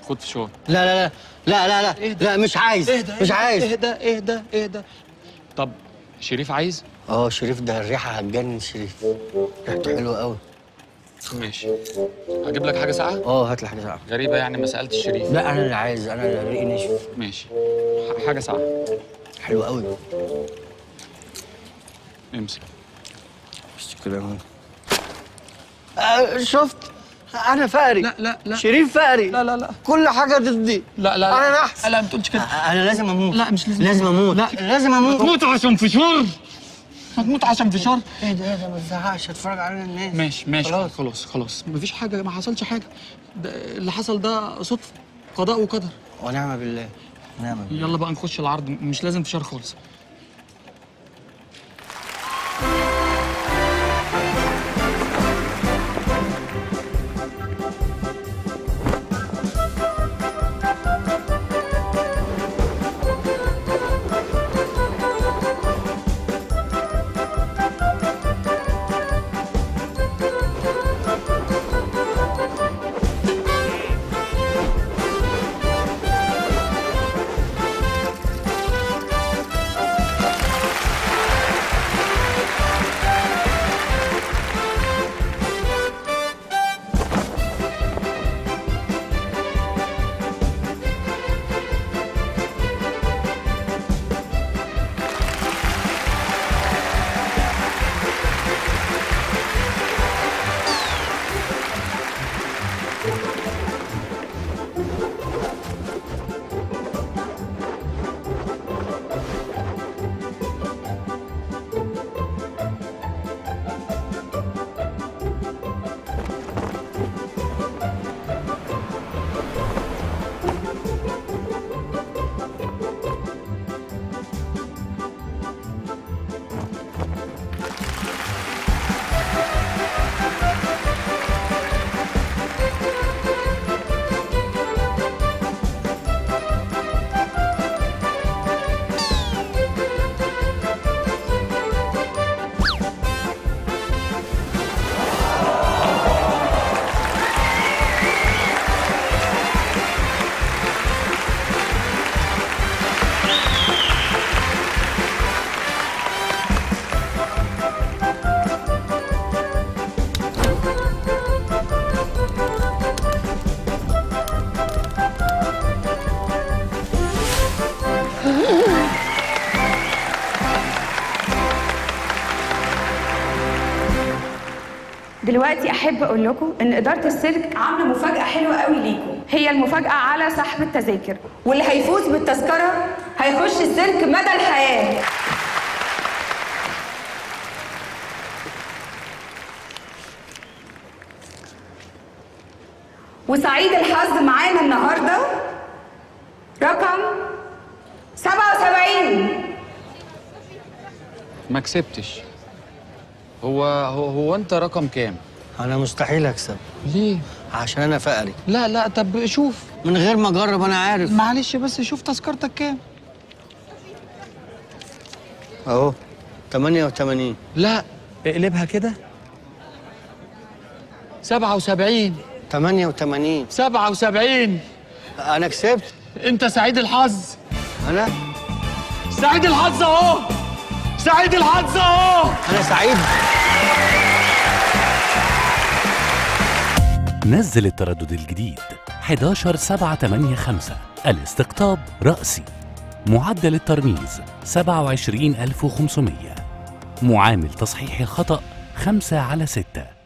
خد فشار لا لا لا لا لا لا اهدى. لا مش عايز اهدى مش عايز اهدى اهدى اهدى طب شريف عايز اه شريف ده الريحه هتجنن شريف ريحته حلوه قوي ماشي هجيب لك حاجه ساقعه اه هات لي حاجه ساقعه غريبه يعني ما سالتش شريف لا انا اللي عايز انا اللي ريقي نشف ماشي ح- حاجه ساقعه حلو قوي امسك بس كده اهو. آه شفت انا فقري لا لا لا شريف فقري لا لا لا كل حاجه ضدي لا لا انا نحس لا ما تقولش كده انا لازم اموت لا مش لازم لازم اموت لا. لازم اموت هتموت عشان فشار هتموت عشان فشار ايه ده ايه ده ما تزهقش اتفرج علينا الناس ماشي ماشي خلاص. خلاص خلاص خلاص مفيش حاجه ما حصلش حاجه ده اللي حصل ده صدفه قضاء وقدر ونعم بالله ونعم بالله يلا بقى نخش العرض مش لازم فشار خالص دلوقتي احب اقول لكم ان اداره السيرك عامله مفاجاه حلوه قوي ليكم هي المفاجاه على سحب التذاكر واللي هيفوز بالتذكره هيخش السيرك مدى الحياه وسعيد الحظ معانا النهارده رقم 77 ما كسبتش هو هو, هو انت رقم كام انا مستحيل اكسب ليه عشان انا فقري لا لا طب شوف من غير ما اجرب انا عارف معلش بس شوف تذكرتك كام اهو 88 لا اقلبها كده 77 88 77 انا كسبت انت سعيد الحظ انا سعيد الحظ اهو سعيد الحظ اهو انا سعيد نزل التردد الجديد 11 7 8 5 الاستقطاب رأسي معدل الترميز 27500 معامل تصحيح الخطأ 5 على 6